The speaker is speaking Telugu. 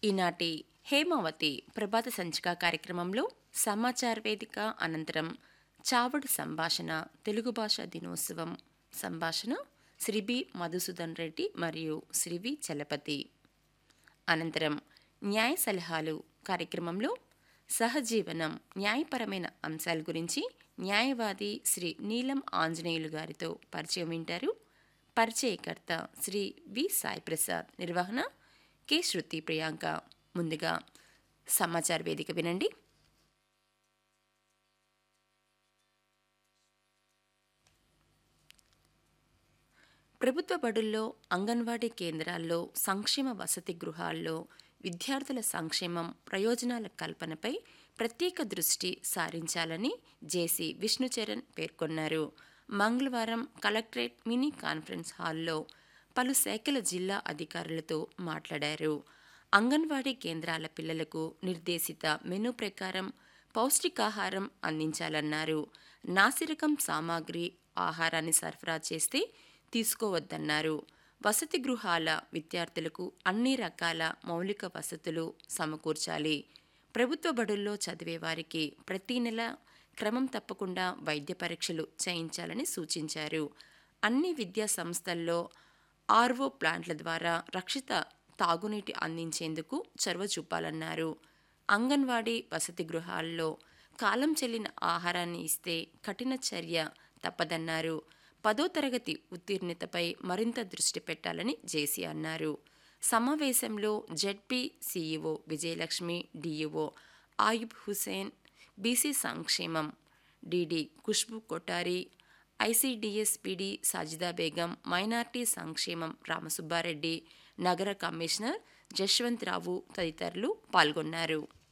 ఈనాటి హేమావతి ప్రభాత సంచిక కార్యక్రమంలో సమాచార వేదిక అనంతరం చావడి సంభాషణ తెలుగు భాష దినోత్సవం సంభాషణ శ్రీ బి మధుసూదన్ రెడ్డి మరియు శ్రీ వి చలపతి అనంతరం న్యాయ సలహాలు కార్యక్రమంలో సహజీవనం న్యాయపరమైన అంశాల గురించి న్యాయవాది శ్రీ నీలం ఆంజనేయులు గారితో పరిచయం వింటారు పరిచయకర్త శ్రీ వి సాయి ప్రసాద్ నిర్వహణ కె శృతి ప్రియాంక ముందుగా సమాచార వేదిక వినండి ప్రభుత్వ బడుల్లో అంగన్వాడీ కేంద్రాల్లో సంక్షేమ వసతి గృహాల్లో విద్యార్థుల సంక్షేమం ప్రయోజనాల కల్పనపై ప్రత్యేక దృష్టి సారించాలని జేసీ విష్ణుచరణ్ పేర్కొన్నారు మంగళవారం కలెక్టరేట్ మినీ కాన్ఫరెన్స్ హాల్లో పలు శాఖల జిల్లా అధికారులతో మాట్లాడారు అంగన్వాడీ కేంద్రాల పిల్లలకు నిర్దేశిత మెనూ ప్రకారం పౌష్టికాహారం అందించాలన్నారు నాసిరకం సామాగ్రి ఆహారాన్ని సరఫరా చేస్తే తీసుకోవద్దన్నారు వసతి గృహాల విద్యార్థులకు అన్ని రకాల మౌలిక వసతులు సమకూర్చాలి ప్రభుత్వ బడుల్లో చదివే వారికి ప్రతి నెల క్రమం తప్పకుండా వైద్య పరీక్షలు చేయించాలని సూచించారు అన్ని విద్యా సంస్థల్లో ఆర్వో ప్లాంట్ల ద్వారా రక్షిత తాగునీటి అందించేందుకు చొరవ చూపాలన్నారు అంగన్వాడీ వసతి గృహాల్లో కాలం చెల్లిన ఆహారాన్ని ఇస్తే కఠిన చర్య తప్పదన్నారు పదో తరగతి ఉత్తీర్ణతపై మరింత దృష్టి పెట్టాలని జేసీ అన్నారు సమావేశంలో ZP CEO Vijayalakshmi DEO Ayub Hussain BC సంక్షేమం DD Khushbu Kotari ICDS PD Sajida Begum minority సంక్షేమం రామసుబ్బారెడ్డి నగర కమిషనర్ జశ్వంత్ రావు తదితరులు పాల్గొన్నారు